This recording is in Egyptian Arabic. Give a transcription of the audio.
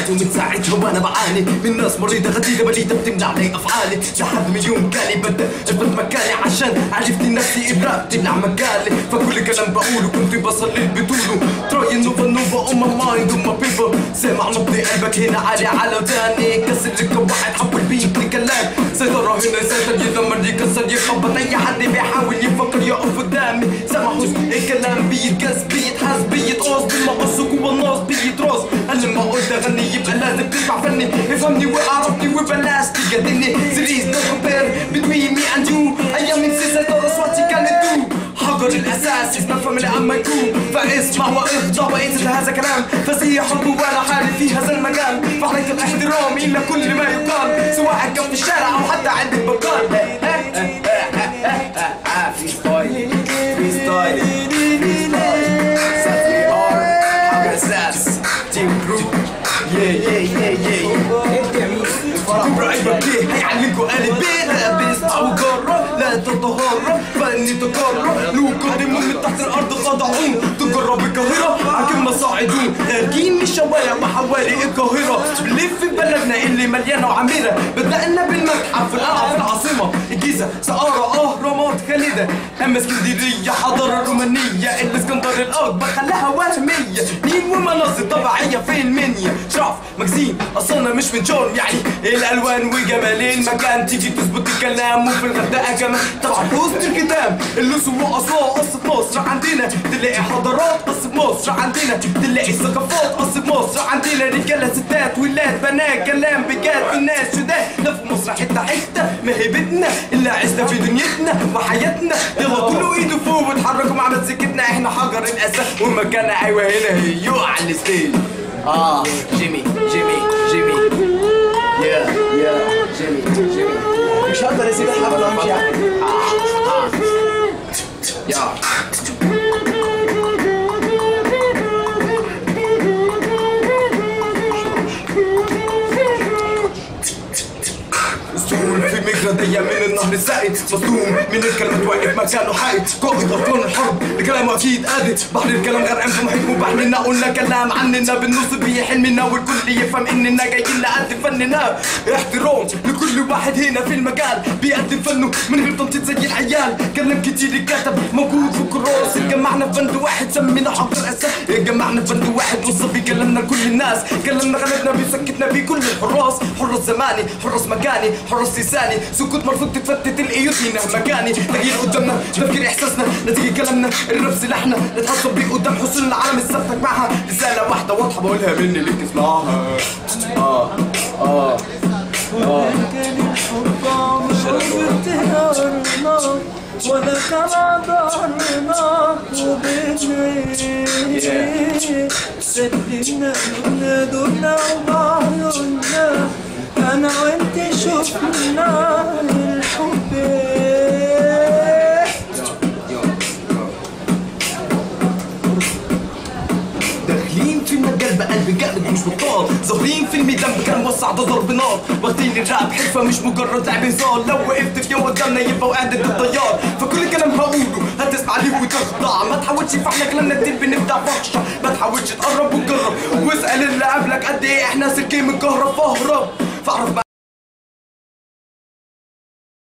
حياتي ومن ساعتها وانا بعاني من ناس مريضة غديرة بليدة بتمنع لي افعالي لحد من يوم جالي بدا اثبت مكاني عشان عرفت نفسي ابرة تمنع مجالي فكل كلام بقوله كنت بصلي بطوله تراي نوفا نوفا اون ماي مايند اون ماي بيبل سامع نبض قلبك هنا عالي على وداني كسر لك واحد حول بيك لكلام سيطرة هنا سيطر يدمر يكسر يخبط اي حد بيحاول يفكر يقف قدامي سامع حزن الكلام بيتجاز بيتحاز بيتقاس بالمقص جوا الناس بيتراس انا لما قلت اغني يبقى لازم تسمع فني افهمني واعرفني وبلاش تجادلني سيريز نو كومبير بتوين مي اند يو ايام من سيطرة صوتي كانت دو حجر الاساس اسمع فملي عما يكون فاسمع واخضع وانزل هذا كلام فسيح وانا حالي في هذا المجال فعليك الاحترام الى كل ما يقال سواء كان في الشارع او حتى عند البقال في ستايل في ستايل في ستايل ساتلي ار حجر اساس تيم جروب يا يا يا يا ابراهيم بيه هيعلمكوا قالب بيه لا بيسمع وجرب لا تتهرب فاني تجرب لو قدموا من تحت الارض خضعون تجرب القاهره حاكم مصاعدون خارجين من الشوارع وحواري القاهره بنلف في بلدنا اللي مليانه وعميره بدانا بالمتحف في القلعه في العاصمه الجيزه سقاره اهرامات خالده اما اسكندريه حضاره رومانيه الاسكندر الاكبر خلاها وهميه نيل ومناظر طبيعيه في المنيا شرف مجزين اصلنا مش من شرم يعني الالوان وجمال المكان تيجي تظبط الكلام وفي الغردقه كمان طبعا وسط الكتاب اللصوص واصلها قص في مصر عندنا تلاقي حضارات قص في مصر عندنا تلاقي ثقافات قص في مصر عندنا رجاله ستات ولاد بنات كلام بجد في الناس شداد ده في مصر حته حته ما هي بيتنا اللي عشنا في دنيتنا وحياتنا يلا كله ايده فوق واتحركوا مع مزيكتنا احنا حجر الاساس ومكاننا ايوه هنا هي على الستيج اه جيمي جيمي جيمي يا يا جيمي جيمي مش هقدر اسيب الحفله وامشي يعني آه آه يا مسطول في مجرى من النهر الزائد مصدوم من الكلام واقف مكانه حائط قائد اركان الحرب الكلام اكيد قادر بحر الكلام غرقان في محيط مبحرنا قلنا كلام عننا بالنص بيه حلمنا والكل يفهم اننا جايين نقدم فننا احترام لكل واحد هنا في المجال بيقدم فنه من غير تنطيط زي العيال كلام كتير اتكتب موجود في كراس اتجمعنا في بند واحد سمينا حجر اساس اتجمعنا في بند واحد وصف كلامنا لكل الناس كلامنا غلبنا بيسكتنا بيه كل الحراس حراس زماني حراس مكاني حراس لساني سكوت مرفوض تتفتت الايوت هنا مكاني تغيير قدامنا تفكير احساسنا نتيجه كلامنا الراب سلاحنا نتحصل بيه قدام حصول العالم السفتك معها رساله واحده واضحه بقولها مني ليك اسمعها اه اه كان الحب عمره بتهرنا ولا كان ضهرنا وبنعيش سلمنا لنا دولنا وبعيوننا انا وانت شفنا الحب داخلين في المجال بقلب جامد مش بطال ظاهرين في الميدان بكلام وسع ده ضرب نار واخدين الراب حرفه مش مجرد لعب هزار لو وقفت في يوم قدامنا يبقى وقعت الطيار فكل كلام هقوله هتسمع ليه وتخضع ما تحاولش فاحنا كلامنا كتير بنبدع فخشة ما تحاولش تقرب وتجرب واسال اللي قبلك قد ايه احنا سلكين من كهرب فاهرب فاعرف